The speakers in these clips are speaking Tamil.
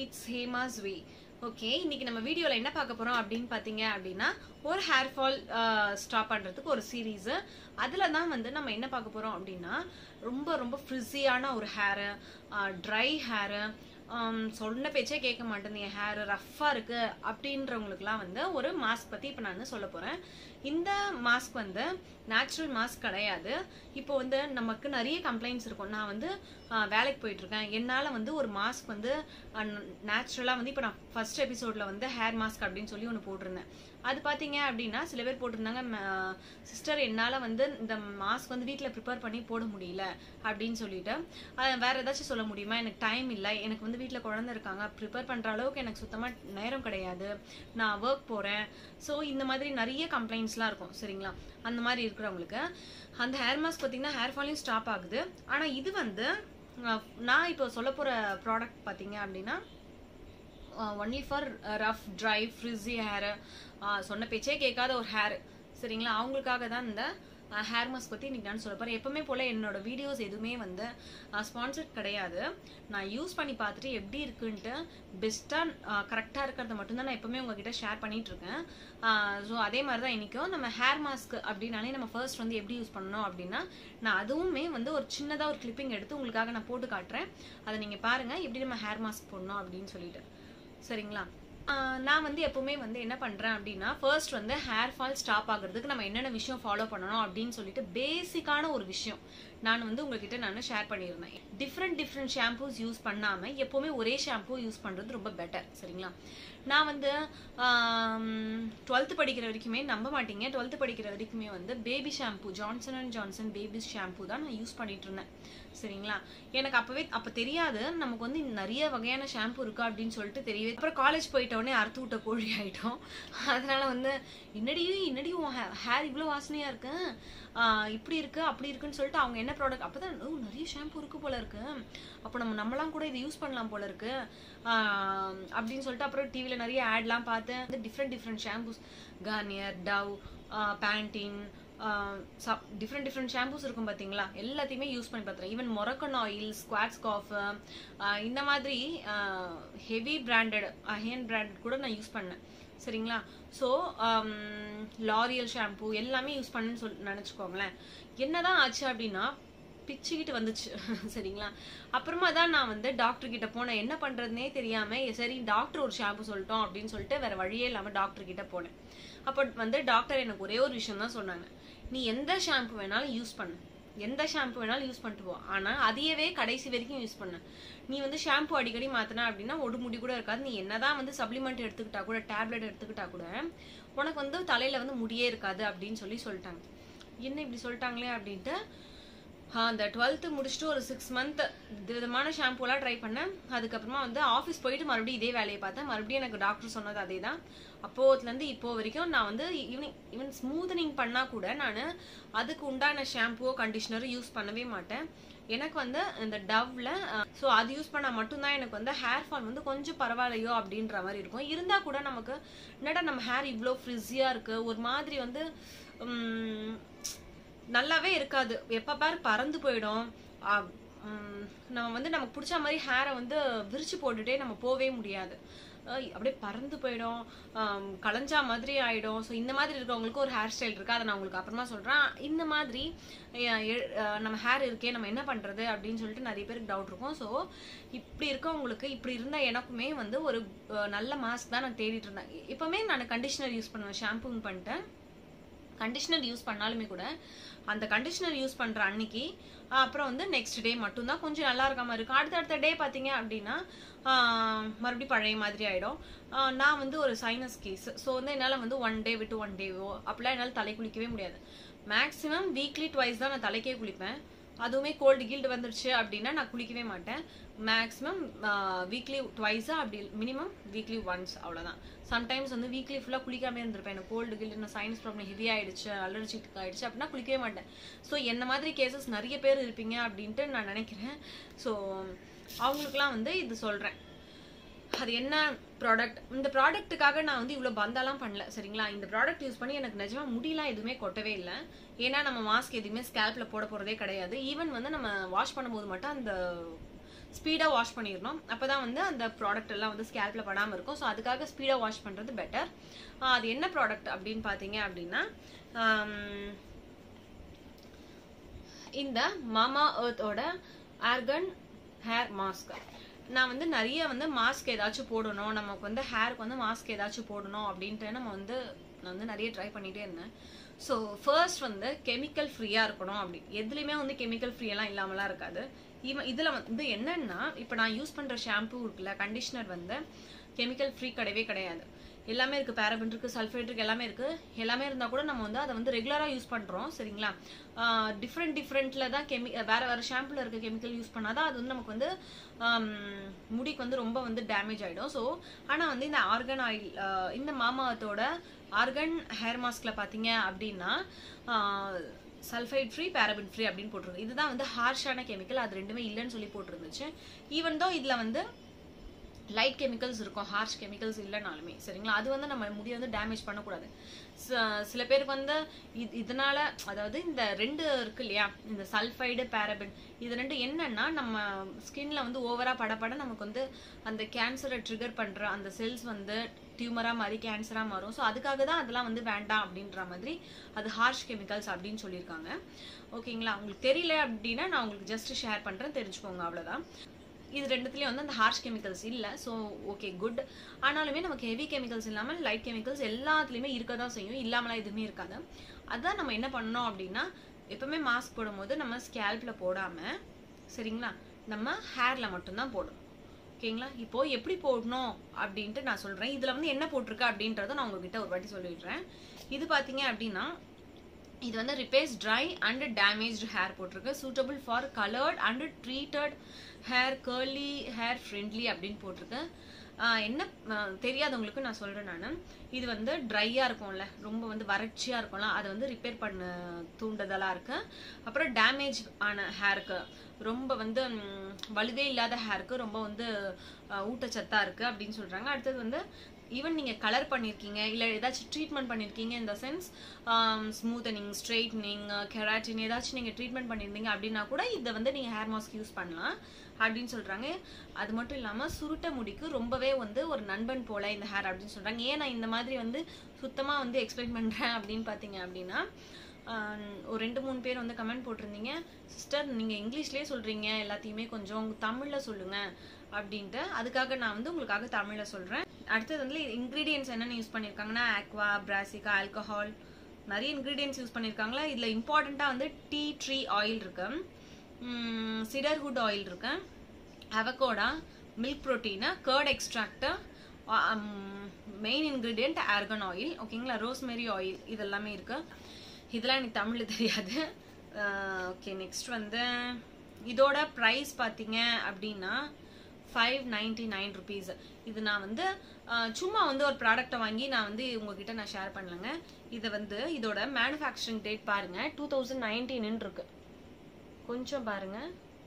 இட்ஸ் ஹேமாஸ் வே ஓகே இன்னைக்கு நம்ம வீடியோல என்ன பார்க்க போறோம் அப்படின்னு பாத்தீங்க அப்படின்னா ஒரு ஹேர் ஃபால் ஸ்டாப் பண்றதுக்கு ஒரு சீரீஸ் அதுல தான் வந்து நம்ம என்ன பார்க்க போறோம் அப்படின்னா ரொம்ப ரொம்ப ஃப்ரிஸியான ஒரு ஹேரு ட்ரை ஹேரு சொன்ன பேச்சே கேட்க மாட்டேன் ஹேர் ரஃப்பாக இருக்கு அப்படின்றவங்களுக்குலாம் வந்து ஒரு மாஸ்க் பற்றி இப்போ நான் சொல்ல போகிறேன் இந்த மாஸ்க் வந்து நேச்சுரல் மாஸ்க் கிடையாது இப்போ வந்து நமக்கு நிறைய கம்ப்ளைண்ட்ஸ் இருக்கும் நான் வந்து ஆஹ், வேலைக்கு போயிட்டு இருக்கேன் என்னால் வந்து ஒரு மாஸ்க் வந்து நேச்சுரலாக வந்து இப்போ நான் ஃபர்ஸ்ட் எபிசோடில் வந்து ஹேர் மாஸ்க் அப்படின்னு சொல்லி ஒன்று போட்டிருந்தேன் அது பார்த்தீங்க அப்படின்னா சில பேர் போட்டிருந்தாங்க சிஸ்டர் என்னால் வந்து இந்த மாஸ்க் வந்து வீட்டில் ப்ரிப்பேர் பண்ணி போட முடியல அப்படின்னு சொல்லிட்டு அஹ் வேற ஏதாச்சும் சொல்ல முடியுமா எனக்கு டைம் இல்லை எனக்கு வந்து வீட்டில் குழந்தை இருக்காங்க ப்ரிப்பேர் பண்ணுற அளவுக்கு எனக்கு சுத்தமாக நேரம் கிடையாது நான் ஒர்க் போகிறேன் ஸோ இந்த மாதிரி நிறைய கம்ப்ளைண்ட்ஸ்லாம் இருக்கும் சரிங்களா அந்த மாதிரி இருக்கிறவங்களுக்கு அந்த ஹேர் மாஸ்க் பார்த்தீங்கன்னா ஹேர் ஃபாலையும் ஸ்டாப் ஆகுது ஆனால் இது வந்து அஹ், நான் இப்போ சொல்ல போகிற ப்ராடக்ட் பார்த்தீங்க அப்படின்னா only for rough dry frizzy hair சொன்ன பேச்சே கேட்காத ஒரு ஹேர் சரிங்களா அவங்களுக்காக தான் இந்த ஹேர் மாஸ்க் பற்றி இன்னைக்கு நான் சொல்ல போகிறேன் எப்பவுமே போல் என்னோட வீடியோஸ் எதுவுமே வந்து ஸ்பான்சர்ட் கிடையாது நான் யூஸ் பண்ணி பார்த்துட்டு எப்படி இருக்குன்ட்டு பெஸ்ட்டாக கரெக்டாக இருக்கிறத மட்டும்தான் நான் எப்பவுமே உங்ககிட்ட ஷேர் பண்ணிட்டு இருக்கேன் ஸோ அதே மாதிரி தான் இன்றைக்கும் நம்ம ஹேர் மாஸ்க் அப்படின்னாலே நம்ம ஃபர்ஸ்ட் வந்து எப்படி யூஸ் பண்ணணும் அப்படின்னா நான் அதுவுமே வந்து ஒரு சின்னதாக ஒரு கிளிப்பிங் எடுத்து உங்களுக்காக நான் போட்டு காட்டுறேன் அதை நீங்கள் பாருங்கள் எப்படி நம்ம ஹேர் மாஸ்க் போடணும் அப்படின்னு சொல்லிட்டு சரிங்களா ஆஹ் நான் வந்து எப்பவுமே வந்து என்ன பண்றேன் அப்படின்னா ஃபர்ஸ்ட் வந்து ஹேர் ஃபால் ஸ்டாப் ஆகுறதுக்கு நம்ம என்னென்ன விஷயம் ஃபாலோ பண்ணணும் அப்படின்னு சொல்லிட்டு பேசிக்கான ஒரு விஷயம் நான் வந்து உங்ககிட்ட நான் ஷேர் பண்ணியிருந்தேன் டிஃப்ரெண்ட் டிஃப்ரெண்ட் ஷாம்பூஸ் யூஸ் பண்ணாம எப்பவுமே ஒரே ஷாம்பூ யூஸ் பண்றது ரொம்ப பெட்டர் சரிங்களா நான் வந்து டுவெல்த்து படிக்கிற வரைக்குமே நம்ப மாட்டீங்க டுவெல்த்து படிக்கிற வரைக்குமே வந்து baby shampoo Johnson and Johnson baby shampoo தான் நான் யூஸ் பண்ணிட்டு இருந்தேன் சரிங்களா எனக்கு அப்பவே அப்ப தெரியாது நமக்கு வந்து நிறைய வகையான ஷாம்பு இருக்கு அப்படின்னு சொல்லிட்டு தெரியவே அப்புறம் காலேஜ் போயிட்ட உடனே அறுத்து விட்ட கோழி ஆயிட்டோம் அதனால வந்து என்னடி என்னடி உன் ஹேர் இவ்வளோ வாசனையா இருக்கு ஆஹ் இப்படி இருக்கு அப்படி இருக்குன்னு சொல்லிட்டு அவங்க என்ன ப்ராடக்ட் அப்பதான் ஓ நிறைய ஷாம்பு இருக்கு போல இருக்கு அப்போ நம்ம நம்மலாம் கூட இதை யூஸ் பண்ணலாம் போல இருக்கு ஆஹ் அப்படின்னு சொல்லிட்டு அப்புறம் டிவியில் நிறைய ஆட்லாம் பார்த்தேன் வந்து different different shampoos Garnier Dove Pantene different different shampoos இருக்கும் பார்த்தீங்களா எல்லாத்தையுமே யூஸ் பண்ணி பார்த்துறேன் even Moroccan oil Schwarzkopf இந்த மாதிரி ஹெவி பிராண்டட் ஹேண்ட் பிராண்டட் கூட நான் யூஸ் பண்ணேன் சரிங்களா ஸோ லாரியல் ஷாம்பூ எல்லாமே யூஸ் பண்ணேன்னு சொல் நினச்சிக்கோங்களேன் என்னதான் ஆச்சு அப்படின்னா பிச்சுக்கிட்டு வந்துச்சு சரிங்களா அப்புறமா தான் நான் வந்து டாக்டர் கிட்ட போனேன் என்ன பண்றதுனே தெரியாம சரி டாக்டர் ஒரு ஷாம்பு சொல்லிட்டோம் அப்படின்னு சொல்லிட்டு வேற வழியே இல்லாம டாக்டர் கிட்ட போனேன் அப்போ வந்து டாக்டர் எனக்கு ஒரே ஒரு விஷயம் தான் சொன்னாங்க நீ எந்த ஷாம்பு வேணாலும் யூஸ் பண்ணு எந்த ஷாம்பு வேணாலும் யூஸ் பண்ணிட்டு போ ஆனா அதையவே கடைசி வரைக்கும் யூஸ் பண்ணு நீ வந்து ஷாம்பு அடிக்கடி மாத்தினா அப்படின்னா ஒரு முடி கூட இருக்காது நீ என்னதான் வந்து சப்ளிமெண்ட் எடுத்துக்கிட்டா கூட டேப்லெட் எடுத்துக்கிட்டா கூட உனக்கு வந்து தலையில வந்து முடியே இருக்காது அப்படின்னு சொல்லி சொல்லிட்டாங்க என்ன இப்படி சொல்லிட்டாங்களே அப்படின்ட்டு ஆஹ் அந்த டுவெல்த்து முடிச்சுட்டு ஒரு சிக்ஸ் மந்த் விதமான ஷாம்பூலாம் ட்ரை பண்ணேன் அதுக்கப்புறமா வந்து ஆஃபீஸ் போயிட்டு மறுபடியும் இதே வேலையை பார்த்தேன் மறுபடியும் எனக்கு டாக்டர் சொன்னது அதே தான் அப்போதுலேருந்து இப்போ வரைக்கும் நான் வந்து ஈவினிங் ஈவன் ஸ்மூத்தனிங் பண்ணால் கூட நான் அதுக்கு உண்டான ஷாம்புவோ கண்டிஷனரோ யூஸ் பண்ணவே மாட்டேன் எனக்கு வந்து இந்த டவ்ல ஸோ அது யூஸ் பண்ணால் மட்டும்தான் எனக்கு வந்து ஹேர் ஃபால் வந்து கொஞ்சம் பரவாயில்லையோ அப்படின்ற மாதிரி இருக்கும் இருந்தால் கூட நமக்கு என்னடா நம்ம ஹேர் இவ்வளோ ஃப்ரிஸியாக இருக்குது ஒரு மாதிரி வந்து உம், நல்லாவே இருக்காது எப்ப பாரு பறந்து போயிடும் ஆ, ம், நம்ம வந்து நமக்கு பிடிச்ச மாதிரி ஹேரை வந்து விரிச்சு போட்டுட்டே நம்ம போவே முடியாது அஹ் அப்படியே பறந்து போயிடும் ஆம், கலைஞ்சா மாதிரி ஆயிடும் ஸோ இந்த மாதிரி இருக்கவங்களுக்கு ஒரு ஹேர் ஸ்டைல் இருக்கு அதை நான் உங்களுக்கு அப்புறமா சொல்றேன் இந்த மாதிரி அஹ், எ- அஹ், நம்ம ஹேர் இருக்கே நம்ம என்ன பண்றது அப்படின்னு சொல்லிட்டு நிறைய பேருக்கு டவுட் இருக்கும் ஸோ இப்படி இருக்கவங்களுக்கு இப்படி இருந்த எனக்குமே வந்து ஒரு அஹ், நல்ல மாஸ்க் தான் நான் தேடிட்டு இருந்தேன் இப்பவுமே நான் கண்டிஷனர் யூஸ் பண்ணுவேன் ஷாம்புன்னு பண்ணிட்டேன் கண்டிஷனர் யூஸ் பண்ணாலுமே கூட அந்த கண்டிஷனர் யூஸ் பண்ற அன்னைக்கு ஆஹ் அப்புறம் வந்து நெக்ஸ்ட் டே மட்டும்தான் கொஞ்சம் நல்லா இருக்க மாதிரி இருக்கும் அடுத்த அடுத்த டே பார்த்தீங்க அப்படின்னா ஆஹ் மறுபடியும் பழைய மாதிரி ஆயிடும் ஆஹ் நான் வந்து ஒரு சைனஸ் கேஸ் ஸோ வந்து என்னால் வந்து ஒன் டே விட்டு ஒன் டேவோ அப்படிலாம் என்னால் தலை குளிக்கவே முடியாது மேக்ஸிமம் வீக்லி ட்வைஸ் தான் நான் தலைக்கே குளிப்பேன் அதுவுமே கோல்டு கீல்டு வந்துருச்சு அப்படின்னா நான் குளிக்கவே மாட்டேன் மேக்ஸிமம் வீக்லி ட்வைஸா அப்படி மினிமம் வீக்லி ஒன்ஸ் அவ்வளோதான் சம்டைம்ஸ் வந்து வீக்லி ஃபுல்லாக குளிக்காம இருந்திருப்பேன் எனக்கு கோல்டு கில்டு நான் சைனஸ் ப்ராப்ளம் ஹெவி ஆயிடுச்சு அலர்ஜிக் ஆயிடுச்சு அப்படின்னா குளிக்கவே மாட்டேன் ஸோ என்ன மாதிரி கேசஸ் நிறைய பேர் இருப்பீங்க அப்படின்ட்டு நான் நினைக்கிறேன் ஸோ அவங்களுக்குலாம் வந்து இது சொல்கிறேன் அது என்ன ப்ராடக்ட் இந்த ப்ராடக்ட்டுக்காக நான் வந்து இவ்வளோ பந்தாலாம் பண்ணல சரிங்களா இந்த ப்ராடக்ட் யூஸ் பண்ணி எனக்கு நிஜமா முடியலாம் எதுவுமே கொட்டவே இல்லை ஏன்னா நம்ம மாஸ்க் எதுவுமே ஸ்கேல்ப்ல போட போறதே கிடையாது ஈவன் வந்து நம்ம வாஷ் பண்ணும்போது மட்டும் அந்த ஸ்பீடாக வாஷ் பண்ணிடணும் அப்போ தான் வந்து அந்த ப்ராடக்ட் எல்லாம் வந்து ஸ்கேல்பில் படாமல் இருக்கும் ஸோ அதுக்காக ஸ்பீடாக வாஷ் பண்ணுறது பெட்டர் அது என்ன ப்ராடக்ட் அப்படின்னு பார்த்தீங்க அப்படின்னா ஆம், இந்த மாமா எர்த்தோட ஆர்கன் ஹேர் மாஸ்க் நான் வந்து நிறைய வந்து மாஸ்க் ஏதாச்சும் போடணும் நமக்கு வந்து ஹேருக்கு வந்து மாஸ்க் ஏதாச்சும் போடணும் அப்படின்ட்டு நம்ம வந்து நான் வந்து நிறைய ட்ரை பண்ணிகிட்டே இருந்தேன் ஸோ ஃபர்ஸ்ட் வந்து கெமிக்கல் ஃப்ரீயாக இருக்கணும் அப்படி எதுலேயுமே வந்து கெமிக்கல் ஃப்ரீயெல்லாம் இல்லாமலாம் இருக்காது இவன் இதில் வந்து என்னன்னா இப்போ நான் யூஸ் பண்ணுற ஷாம்பு இருக்குல்ல கண்டிஷனர் வந்து கெமிக்கல் ஃப்ரீ கிடையவே கிடையாது எல்லாமே இருக்குது பேரபின் இருக்குது சல்ஃபேட் இருக்குது எல்லாமே இருக்குது எல்லாமே இருந்தால் கூட நம்ம வந்து அதை வந்து ரெகுலராக யூஸ் பண்ணுறோம் சரிங்களா டிஃப்ரெண்ட் டிஃப்ரெண்ட்டில் தான் கெமி வேறு வேறு ஷாம்பில் இருக்க கெமிக்கல் யூஸ் பண்ணாதான் அது வந்து நமக்கு வந்து ஆம், முடிக்கு வந்து ரொம்ப வந்து டேமேஜ் ஆகிடும் ஸோ ஆனால் வந்து இந்த ஆர்கன் ஆயில் இந்த மாமாவத்தோட ஆர்கன் ஹேர் மாஸ்கில் பார்த்தீங்க அப்படின்னா சல்ஃபைட் ஃப்ரீ பேரபின் ஃப்ரீ அப்படின்னு போட்டிருக்கு இதுதான் வந்து ஹார்ஷான கெமிக்கல் அது ரெண்டுமே இல்லைன்னு சொல்லி போட்டிருந்துச்சு ஈவன் தோ இதில் வந்து லைட் கெமிக்கல்ஸ் இருக்கும் ஹார்ஷ் கெமிக்கல்ஸ் இல்லைனாலுமே சரிங்களா அது வந்து நம்ம முடியை வந்து டேமேஜ் பண்ணக்கூடாது ச- சில பேருக்கு வந்து இது இதனால அதாவது இந்த ரெண்டு இருக்கு இல்லையா இந்த சல்ஃபைடு பேரபின் இது ரெண்டு என்னன்னா நம்ம ஸ்கின்ல வந்து ஓவரா படப்பட நமக்கு வந்து அந்த கேன்சரை ட்ரிகர் பண்ற அந்த செல்ஸ் வந்து டியூமரா மாறி கேன்சரா மாறும் ஸோ அதுக்காக தான் அதெல்லாம் வந்து வேண்டாம் அப்படின்ற மாதிரி அது ஹார்ஷ் கெமிக்கல்ஸ் அப்படின்னு சொல்லியிருக்காங்க ஓகேங்களா உங்களுக்கு தெரியல அப்படின்னா நான் உங்களுக்கு ஜஸ்ட் ஷேர் பண்றேன் தெரிஞ்சுக்கோங்க அவ்வளவுதான் இது ரெண்டுத்துலயும் வந்து அந்த ஹார்ஷ் கெமிக்கல்ஸ் இல்லை ஸோ ஓகே குட் ஆனாலுமே நமக்கு ஹெவி கெமிக்கல்ஸ் இல்லாமல் லைட் கெமிக்கல்ஸ் எல்லாத்துலேயுமே இருக்க தான் செய்யும் இல்லாமலாம் எதுவுமே இருக்காது அதான் நம்ம என்ன பண்ணோம் அப்படின்னா எப்பவுமே மாஸ்க் போடும்போது நம்ம ஸ்கேல்பில் போடாமல் சரிங்களா நம்ம ஹேரில் மட்டும்தான் போடணும் ஓகேங்களா இப்போ எப்படி போடணும் அப்படின்ட்டு நான் சொல்கிறேன் இதில் வந்து என்ன போட்டிருக்கு அப்படின்றத நான் உங்ககிட்ட ஒரு வாட்டி சொல்லிடுறேன் இது பார்த்தீங்க அப்படின்னா இது வந்து repairs dry and damaged hair போட்டிருக்கு suitable for coloured and treated hair curly hair friendly அப்படின்னு போட்டிருக்கு ஆஹ் என்ன ஆஹ் தெரியாதவங்களுக்கு நான் சொல்கிறேன் நான் இது வந்து ட்ரையாக இருக்கும்ல ரொம்ப வந்து வறட்சியாக இருக்கும்ல அதை வந்து ரிப்பேர் பண்ண தூண்டுதலாக இருக்கு அப்புறம் டேமேஜ் ஆன ஹேருக்கு ரொம்ப வந்து ம், வலுவே இல்லாத ஹேருக்கு ரொம்ப வந்து ஆஹ் ஊட்டச்சத்தா இருக்கு அப்படின்னு சொல்றாங்க அடுத்தது வந்து ஈவன் நீங்க கலர் பண்ணிருக்கீங்க இல்ல ஏதாச்சும் ட்ரீட்மெண்ட் பண்ணிருக்கீங்க இந்த சென்ஸ் ஸ்மூத்தனிங் ஸ்ட்ரெயிட்னிங் கெராட்டின் ஏதாச்சும் நீங்க ட்ரீட்மெண்ட் பண்ணிருந்தீங்க அப்படின்னா கூட இதை வந்து நீங்க ஹேர் மாஸ்க் யூஸ் பண்ணலாம் அப்படின்னு சொல்றாங்க அது மட்டும் இல்லாம சுருட்ட முடிக்கு ரொம்பவே வந்து ஒரு நண்பன் போல இந்த ஹேர் அப்படின்னு சொல்றாங்க ஏன் நான் இந்த மாதிரி வந்து சுத்தமா வந்து எக்ஸ்பிளைன் பண்றேன் அப்படின்னு பாத்தீங்க அப்படின்னா ஆஹ் ஒரு ரெண்டு மூணு பேர் வந்து கமெண்ட் போட்டிருந்தீங்க சிஸ்டர் நீங்க இங்கிலீஷ்லயே சொல்றீங்க எல்லாத்தையுமே கொஞ்சம் தமிழ்ல சொல்லுங்க அப்படின்ட்டு அதுக்காக நான் வந்து உங்களுக்காக தமிழ்ல சொல்றேன் அடுத்தது வந்து இன்கிரீடியன்ஸ் என்னென்ன யூஸ் பண்ணியிருக்காங்கன்னா ஆக்வா பிராசிகா ஆல்கஹால் நிறைய இன்கிரீடியன்ஸ் யூஸ் பண்ணியிருக்காங்களா இதில் இம்பார்ட்டண்ட்டாக வந்து டீ ட்ரீ ஆயில் இருக்கு சிடர்ஹுட் ஆயில் இருக்கு avocado milk protein curd extract main ingredient argan oil ஓகேங்களா ரோஸ்மெரி ஆயில் இதெல்லாமே இருக்கு இதெல்லாம் எனக்கு தமிழில் தெரியாது ஓகே நெக்ஸ்ட் வந்து இதோட ப்ரைஸ் பார்த்தீங்க அப்படின்னா ஃபைவ் நைன்டி நைன் ருபீஸ் இது நான் வந்து அஹ், சும்மா வந்து ஒரு ப்ராடக்ட்டை வாங்கி நான் வந்து உங்ககிட்ட நான் ஷேர் பண்ணலங்க இதை வந்து இதோட மேனுஃபேக்சரிங் டேட் பாருங்க டூ தௌசண்ட் நைன்டீன் இருக்கு கொஞ்சம் பாருங்க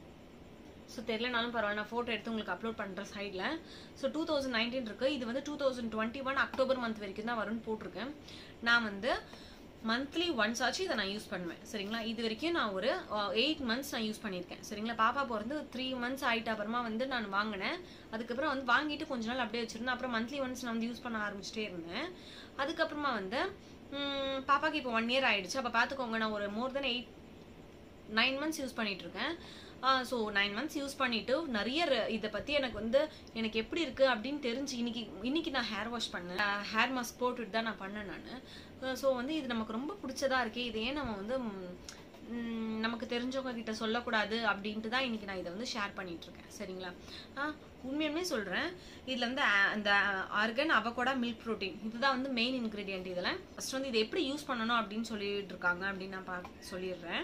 ஸோ தெரியலனாலும் பரவாயில்ல நான் ஃபோட்டோ எடுத்து உங்களுக்கு அப்லோட் பண்ணுறேன் சைடில் ஸோ டூ தௌசண்ட் நைன்டீன் இருக்குது இது வந்து two thousand twenty one October month வரைக்கும் தான் வரும்னு போட்டிருக்கேன் நான் வந்து மந்த்லி ஒன்ஸ் ஆச்சு இதை நான் யூஸ் பண்ணுவேன் சரிங்களா இது வரைக்கும் நான் ஒரு எயிட் மந்த்ஸ் நான் யூஸ் பண்ணியிருக்கேன் சரிங்களா பாப்பா பிறந்து த்ரீ மந்த்ஸ் ஆயிட்ட அப்புறமா வந்து நான் வாங்கினேன் அதுக்கப்புறம் வந்து வாங்கிட்டு கொஞ்ச நாள் அப்படியே வச்சிருந்தேன் அப்புறம் மந்த்லி ஒன்ஸ் நான் வந்து யூஸ் பண்ண ஆரம்பிச்சிட்டே இருந்தேன் அதுக்கப்புறமா வந்து ம், பாப்பாக்கு இப்போ ஒன் இயர் ஆயிடுச்சு அப்போ பார்த்துக்கோங்க நான் ஒரு more than eight nine months use பண்ணிட்டு இருக்கேன் ஸோ நைன் மந்த்ஸ் யூஸ் பண்ணிட்டு நிறைய ர- இதை பத்தி எனக்கு வந்து எனக்கு எப்படி இருக்கு அப்படின்னு தெரிஞ்சு இன்னைக்கு இன்னைக்கு நான் ஹேர் வாஷ் பண்ணேன் ஹேர் மாஸ்க் போட்டுட்டு தான் நான் பண்ணேன் நான் ஸோ வந்து இது நமக்கு ரொம்ப பிடிச்சதா இருக்கே இது ஏன் நம்ம வந்து ம், ம், நமக்கு தெரிஞ்சவங்க கிட்ட சொல்லக்கூடாது அப்படின்ட்டு தான் இன்னைக்கு நான் இதை வந்து ஷேர் பண்ணிட்டு இருக்கேன் சரிங்களா ஆ உண்மையுமே சொல்றேன் இதுல வந்து ஆ- அந்த ஆர்கன் அவகோடா மில்க் ப்ரோட்டீன் இதுதான் வந்து மெயின் இன்கிரீடியன்ட் இதுல ஃபர்ஸ்ட் வந்து இதை எப்படி யூஸ் பண்ணணும் அப்படின்னு சொல்லிட்டு இருக்காங்க அப்படின்னு நான் பா சொல்லிடுறேன்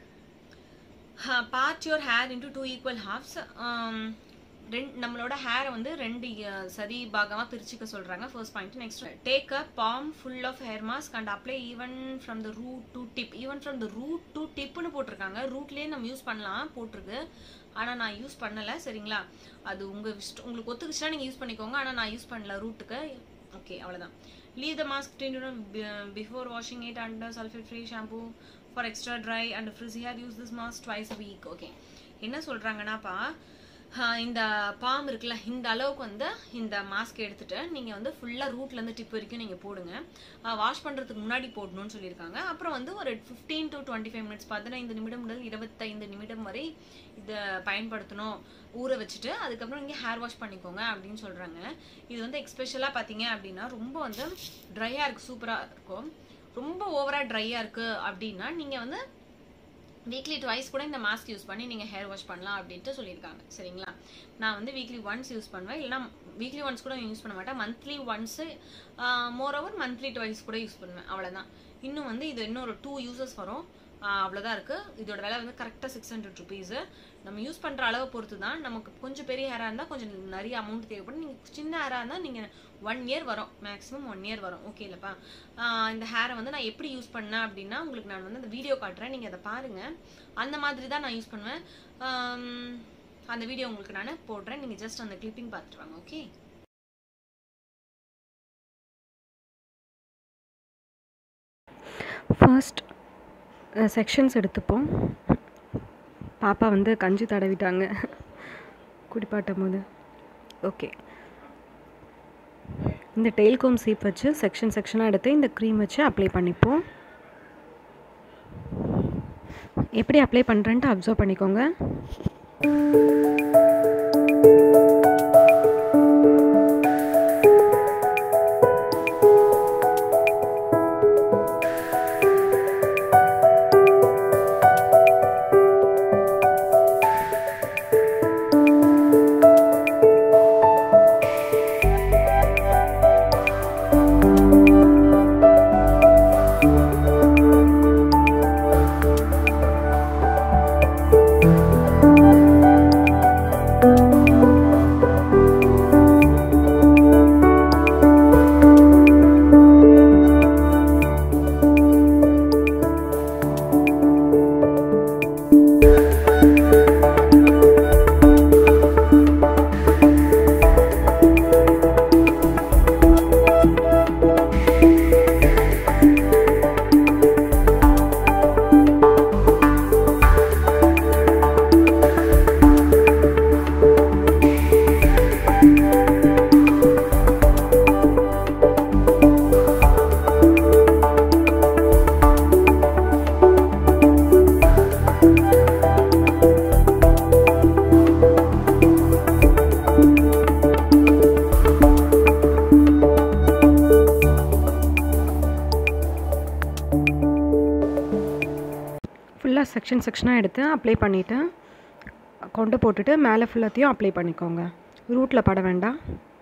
part your hair into two equal halves ரெண்டு நம்மளோட ஹேரை வந்து ரெண்டு அஹ், சரி பாகமாக பிரிச்சுக்க சொல்கிறாங்க first point next take a palmful of hair mask and apply even from the root to tip even from the root to டிப்னு போட்டிருக்காங்க ரூட்லேயே நம்ம யூஸ் பண்ணலாம் போட்டிருக்கு ஆனால் நான் யூஸ் பண்ணலை சரிங்களா அது உங்கள் இஷ்டம் உங்களுக்கு ஒத்துக்குச்சுன்னா நீங்கள் யூஸ் பண்ணிக்கோங்க ஆனால் நான் யூஸ் பண்ணல ரூட்டுக்கு ஓகே அவ்வளோதான் leave the mask before washing it under sulphate free shampoo for extra dry and frizz hair use this mask twice a week okay என்ன சொல்கிறாங்கன்னாப்பா ஆஹ் இந்த பாம் இருக்குல்ல இந்த அளவுக்கு வந்து இந்த மாஸ்க் எடுத்துட்டு நீங்க வந்து ஃபுல்லா ரூட்ல இருந்து டிப் வரைக்கும் நீங்க போடுங்க வாஷ் பண்றதுக்கு முன்னாடி போடணும்னு சொல்லியிருக்காங்க அப்புறம் வந்து ஒரு 15 டு டுவெண்ட்டி ஃபைவ் மினிட்ஸ் பதினைந்து நிமிடம் முதல் இருபத்தைந்து நிமிடம் வரை இதை பயன்படுத்தணும் ஊற வச்சுட்டு அதுக்கப்புறம் நீங்க ஹேர் வாஷ் பண்ணிக்கோங்க அப்படின்னு சொல்றாங்க இது வந்து எக்ஸ்பெஷலா பாத்தீங்க அப்படின்னா ரொம்ப வந்து ட்ரையா இருக்கு சூப்பரா இருக்கும் ரொம்ப ஓவரா ட்ரையா இருக்கு அப்படின்னா நீங்க வந்து வீக்லி ட்வைஸ் கூட இந்த மாஸ்க் யூஸ் பண்ணி நீங்கள் ஹேர் வாஷ் பண்ணலாம் அப்படின்ட்டு சொல்லியிருக்காங்க சரிங்களா நான் வந்து வீக்லி ஒன்ஸ் யூஸ் பண்ணுவேன் இல்லைனா வீக்லி ஒன்ஸ் கூட யூஸ் பண்ண மாட்டேன் monthly once more over monthly twice கூட யூஸ் பண்ணுவேன் அவ்வளோதான் இன்னும் வந்து இது இன்னும் ஒரு டூ யூசஸ் வரும் ஆஹ் அவ்வளவுதான் இருக்கு இதோட விலை வந்து கரெக்டாக சிக்ஸ் ஹண்ட்ரட் ருபீஸ் நம்ம யூஸ் பண்ற அளவை பொறுத்து தான் நமக்கு கொஞ்சம் பெரிய ஹேரா இருந்தா கொஞ்சம் நிறைய அமௌண்ட் தேவைப்படும் நீங்க சின்ன ஹேரா இருந்தா நீங்க ஒன் இயர் வரும் மேக்ஸிமம் ஒன் இயர் வரும் ஓகே இல்லப்பா ஆஹ் இந்த ஹேரை வந்து நான் எப்படி யூஸ் பண்ணேன் அப்படின்னா உங்களுக்கு நான் வந்து அந்த வீடியோ காட்டுறேன் நீங்க அதை பாருங்க அந்த மாதிரி தான் நான் யூஸ் பண்ணுவேன் ஆம், அந்த வீடியோ உங்களுக்கு நான் போடுறேன் நீங்க ஜஸ்ட் அந்த கிளிப்பிங் பார்த்துட்டு வாங்க ஓகே ஃபர்ஸ்ட் செக்ஷன்ஸ் எடுத்துப்போம் பாப்பா வந்து கஞ்சி தடவிட்டாங்க குடிப்பாட்டும் போது ஓகே இந்த டெய்ல் கோம் சீப் வச்சு செக்ஷன் செக்ஷனாக எடுத்து இந்த க்ரீம் வச்சு அப்ளை பண்ணிப்போம் எப்படி அப்ளை பண்ணுறேன்ட்டு அப்சர்வ் பண்ணிக்கோங்க ஃபுல்லாக செக்ஷன் செக்ஷனாக எடுத்து அப்ளை பண்ணிவிட்டு கொண்டு போட்டுட்டு மேலே ஃபுல்லாத்தையும் அப்ளை பண்ணிக்கோங்க ரூட்டில் பட வேண்டாம்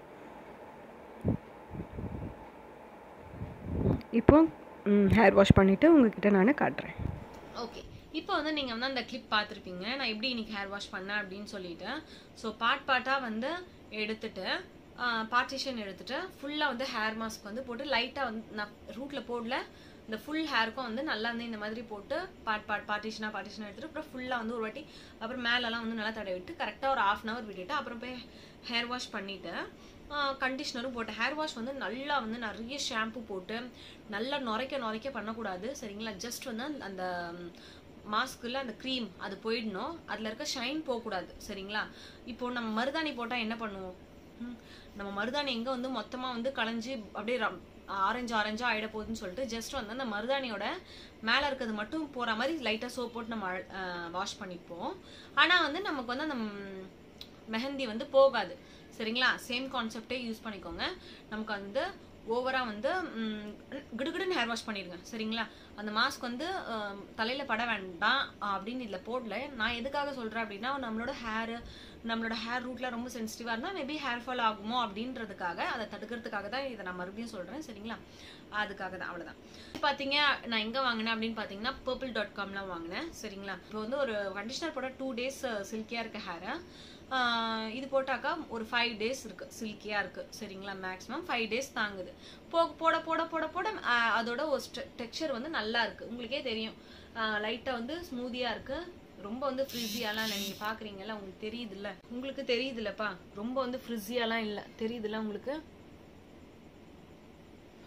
இப்போ ஹேர் வாஷ் பண்ணிவிட்டு உங்ககிட்ட நான் காட்டுறேன் ஓகே இப்போ வந்து நீங்கள் வந்து அந்த கிளிப் பார்த்துருப்பீங்க நான் எப்படி இன்னைக்கு ஹேர் வாஷ் பண்ணேன் அப்படின்னு சொல்லிட்டு ஸோ பார்ட் பார்ட்டாக வந்து எடுத்துட்டு பார்ட்டிஷன் எடுத்துட்டு ஃபுல்லாக வந்து ஹேர் மாஸ்க் வந்து போட்டு லைட்டாக வந்து நான் ரூட்டில் போடல இந்த ஃபுல் ஹேருக்கும் வந்து நல்லா வந்து இந்த மாதிரி போட்டு பார்ட் பார்ட் பார்ட்டிஷனாக பார்ட்டிஷனாக எடுத்துட்டு அப்புறம் ஃபுல்லாக வந்து ஒரு வாட்டி அப்புறம் மேலெல்லாம் வந்து நல்லா தடவி விட்டு கரெக்டாக ஒரு ஆஃப் அன் ஹவர் விட்டுட்டு அப்புறம் போய் ஹேர் வாஷ் பண்ணிவிட்டு கண்டிஷ்னரும் போட்டேன் ஹேர் வாஷ் வந்து நல்லா வந்து நிறைய ஷாம்பு போட்டு நல்லா நுரைக்க நுரைக்க பண்ணக்கூடாது சரிங்களா ஜஸ்ட் வந்து அந்த- அந்த மாஸ்க்குள்ள அந்த க்ரீம் அது போயிடணும் அதில் இருக்க ஷைன் போகக்கூடாது சரிங்களா இப்போ நம்ம மருதாணி போட்டால் என்ன பண்ணுவோம் ம், நம்ம மருதாணி எங்கே வந்து மொத்தமாக வந்து களைஞ்சி அப்படியே ரம்- ஆரஞ்சு ஆரஞ்சா ஆயிட போகுதுன்னு சொல்லிட்டு ஜஸ்ட் வந்து அந்த மருதாணியோட மேலே இருக்கிறது மட்டும் போகிற மாதிரி லைட்டாக சோப் போட்டு நம்ம வாஷ் பண்ணிப்போம் ஆனால் வந்து நமக்கு வந்து அந்த ம், மெஹந்தி வந்து போகாது சரிங்களா சேம் கான்செப்டே யூஸ் பண்ணிக்கோங்க நமக்கு வந்து ஓவரா வந்து ம், கிடுகிடுன்னு ஹேர் வாஷ் பண்ணிடுங்க சரிங்களா அந்த மாஸ்க் வந்து ஆம், தலையில பட வேண்டாம் அப்படின்னு இதில் போடல நான் எதுக்காக சொல்றேன் அப்படின்னா நம்மளோட ஹேர் நம்மளோட ஹேர் ரூட்ல ரொம்ப சென்சிட்டிவா இருந்தால் மேபி ஹேர் ஃபால் ஆகுமோ அப்படின்றதுக்காக அதை தடுக்கிறதுக்காக தான் இதை நான் மறுபடியும் சொல்றேன் சரிங்களா அதுக்காக தான் அவ்வளவுதான் பாத்தீங்க நான் எங்க வாங்கினேன் அப்படின்னு பாத்தீங்கன்னா பர்பிள் டாட் காம்ல வாங்கினேன் சரிங்களா இப்போ வந்து ஒரு கண்டிஷனர் போட டூ டேஸ் சில்கியா இருக்க ஹேரை இது போட்டாக்கா ஒரு ஃபைவ் டேஸ் இருக்கு சில்கியா இருக்கு சரிங்களா மேக்ஸிமம் ஃபைவ் டேஸ் தாங்குது போ போட போட போட போட ஆஹ் அதோட ஒரு டெக்ஸ்சர் வந்து நல்லா இருக்கு உங்களுக்கே தெரியும் லைட்டா வந்து ஸ்மூதியா இருக்கு ரொம்ப வந்து ஃப்ரிஸியாலாம் இல்லை நீங்க பாக்குறீங்கல்ல உங்களுக்கு தெரியுதுல்ல உங்களுக்கு தெரியுதுல்லப்பா ரொம்ப வந்து ஃப்ரிஸியாலாம் இல்லை தெரியுதுல்ல உங்களுக்கு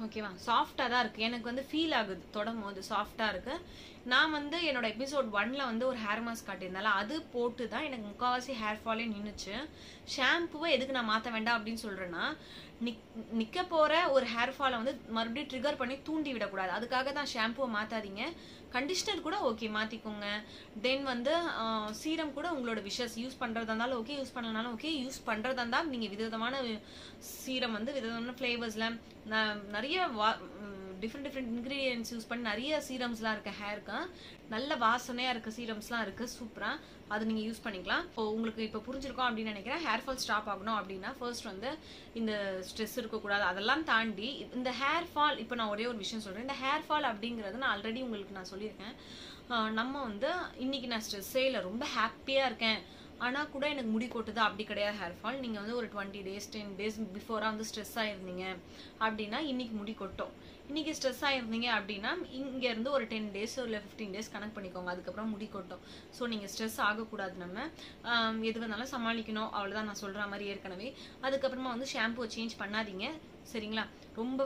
ஓகேவா சாஃப்டாக தான் இருக்குது எனக்கு வந்து ஃபீல் ஆகுது தொடும் போது சாஃப்டாக இருக்குது நான் வந்து என்னோட எபிசோட் ஒன்ல வந்து ஒரு ஹேர் மாஸ்க் காட்டியிருந்தால அது போட்டு தான் எனக்கு முக்கால்வாசி ஹேர் ஃபாலே நின்றுச்சு ஷாம்புவை எதுக்கு நான் மாற்ற வேண்டாம் அப்படின்னு சொல்கிறேன்னா நிக் நிற்க போகிற ஒரு ஹேர் ஃபாலை வந்து மறுபடியும் ட்ரிகர் பண்ணி தூண்டி விடக்கூடாது அதுக்காக தான் ஷாம்புவை மாற்றாதீங்க கண்டிஷ்னர் கூட ஓகே மாற்றிக்கோங்க தென் வந்து சீரம் கூட உங்களோட விஷஸ் யூஸ் பண்ணுறதா இருந்தாலும் ஓகே யூஸ் பண்ணலனாலும் ஓகே யூஸ் பண்ணுறதா இருந்தால் நீங்கள் விதவிதமான சீரம் வந்து விதவிதமான ஃப்ளேவர்ஸில் நிறைய வா டிஃப்ரெண்ட் டிஃப்ரெண்ட் இன்க்ரீடியன்ஸ் யூஸ் பண்ணி நிறைய சீரம்ஸ்லாம் இருக்குது ஹேருக்கு நல்ல வாசனையாக இருக்க சீரம்ஸ்லாம் இருக்குது சூப்பராக அது நீங்கள் யூஸ் பண்ணிக்கலாம் இப்போ உங்களுக்கு இப்போ புரிஞ்சிருக்கோம் அப்படின்னு நினைக்கிறேன் ஹேர் ஃபால் ஸ்டாப் ஆகணும் அப்படின்னா ஃபர்ஸ்ட் வந்து இந்த ஸ்ட்ரெஸ் இருக்கக்கூடாது அதெல்லாம் தாண்டி இந்த ஹேர் ஃபால் இப்போ நான் ஒரே ஒரு விஷயம் சொல்கிறேன் இந்த ஹேர் ஃபால் அப்படிங்கிறது நான் ஆல்ரெடி உங்களுக்கு நான் சொல்லியிருக்கேன் நம்ம வந்து இன்னைக்கு நான் ஸ்ட்ரெஸ்ஸே இல்லை ரொம்ப ஹாப்பியாக இருக்கேன் ஆனால் கூட எனக்கு முடி கொட்டுது அப்படி கிடையாது ஹேர் ஃபால் நீங்கள் வந்து ஒரு டுவெண்ட்டி டேஸ் டென் டேஸ் பிஃபோராக வந்து ஸ்ட்ரெஸ் ஆயிருந்தீங்க அப்படின்னா இன்னைக்கு முடி கொட்டும் இன்னைக்கு ஸ்ட்ரெஸ் ஆயிருந்தீங்க அப்படின்னா இங்கேருந்து ஒரு டென் டேஸ் இல்லை ஃபிஃப்டீன் டேஸ் கனெக்ட் பண்ணிக்கோங்க அதுக்கப்புறம் முடி கொட்டும் ஸோ நீங்கள் ஸ்ட்ரெஸ் ஆகக்கூடாது நம்ம எது வந்தாலும் சமாளிக்கணும் அவ்வளோதான் நான் சொல்கிற மாதிரி ஏற்கனவே அதுக்கப்புறமா வந்து ஷாம்புவை சேஞ்ச் பண்ணாதீங்க சரிங்களா ரொம்ப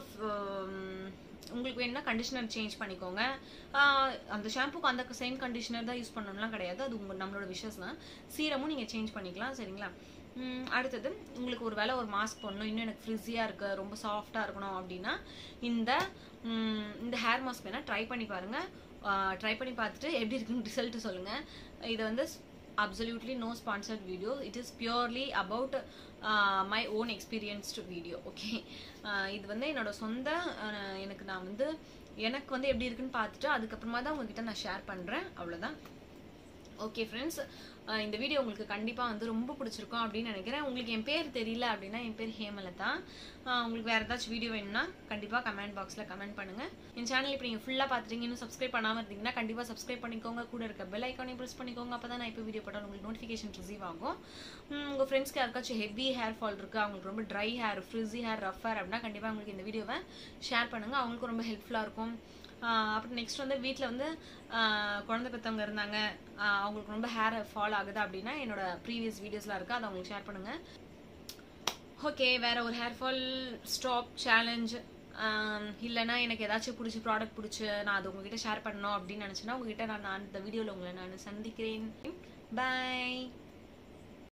உங்களுக்கு வேணும்னா கண்டிஷனர் சேஞ்ச் பண்ணிக்கோங்க அந்த ஷாம்புக்கு அந்த சேம் கண்டிஷனர் தான் யூஸ் பண்ணணும்லாம் கிடையாது அது உங்கள் நம்மளோட விஷஸ் தான் சீரமும் நீங்கள் சேஞ்ச் பண்ணிக்கலாம் சரிங்களா அடுத்தது உங்களுக்கு ஒரு வேளை ஒரு மாஸ்க் போடணும் இன்னும் எனக்கு ஃப்ரிஸியாக இருக்கு ரொம்ப சாஃப்டாக இருக்கணும் அப்படின்னா இந்த இந்த ஹேர் மாஸ்க் வேணால் ட்ரை பண்ணி பாருங்கள் ட்ரை பண்ணி பார்த்துட்டு எப்படி இருக்குன்னு ரிசல்ட் சொல்லுங்கள் இதை வந்து absolutely no sponsored video it is purely about my own experienced video okay இது வந்து என்னோட சொந்த எனக்கு நான் வந்து எனக்கு வந்து எப்படி இருக்குன்னு பார்த்துட்டு அதுக்கப்புறமா தான் உங்ககிட்ட நான் ஷேர் பண்ணுறேன் அவ்வளோதான் ஓகே ஃப்ரெண்ட்ஸ் இந்த வீடியோ உங்களுக்கு கண்டிப்பாக வந்து ரொம்ப பிடிச்சிருக்கும் அப்படின்னு நினைக்கிறேன் உங்களுக்கு என் பேர் தெரியல அப்படின்னா என் பேர் ஹேமலதா உங்களுக்கு வேறு ஏதாச்சும் வீடியோ வேணும்னா கண்டிப்பாக கமெண்ட் பாக்ஸில் கமெண்ட் பண்ணுங்கள் என் சேனல் இப்போ நீங்கள் ஃபுல்லாக பார்த்துட்டீங்க இன்னும் சப்ஸ்கிரைப் பண்ணாமல் இருந்தீங்கன்னா கண்டிப்பாக சப்ஸ்கிரைப் பண்ணிக்கோங்க கூட இருக்க பெல் ஐக்கானே ப்ரெஸ் பண்ணிக்கோங்க அப்போ தான் நான் இப்போ வீடியோ போட்டால் உங்களுக்கு நோட்டிஃபிகேஷன் ரிசீவ் ஆகும் உங்கள் ஃப்ரெண்ட்ஸ்க்கு யாருக்காச்சும் ஹெவி ஹேர் ஃபால் இருக்குது அவங்களுக்கு ரொம்ப dry hair frizzy hair rough hair அப்படின்னா கண்டிப்பாக உங்களுக்கு இந்த வீடியோவை ஷேர் பண்ணுங்கள் அவங்களுக்கும் ரொம்ப ஹெல்ப்ஃபுல்லாக இருக்கும் அப்புறம் நெக்ஸ்ட் வந்து வீட்டில் வந்து குழந்தை பெற்றவங்க இருந்தாங்க அவங்களுக்கு ரொம்ப ஹேர் ஃபால் ஆகுது அப்படின்னா என்னோட ப்ரீவியஸ் வீடியோஸ்லாம் இருக்குது அதை அவங்களுக்கு ஷேர் பண்ணுங்கள் ஓகே வேற ஒரு ஹேர் ஃபால் ஸ்டாப் சேலஞ்ச் இல்லைனா எனக்கு ஏதாச்சும் பிடிச்சி ப்ராடக்ட் பிடிச்சி நான் அது உங்ககிட்ட ஷேர் பண்ணணும் அப்படின்னு நினச்சேன்னா உங்ககிட்ட நான் அந்த வீடியோவில் உங்களை நான் சந்திக்கிறேன் பாய்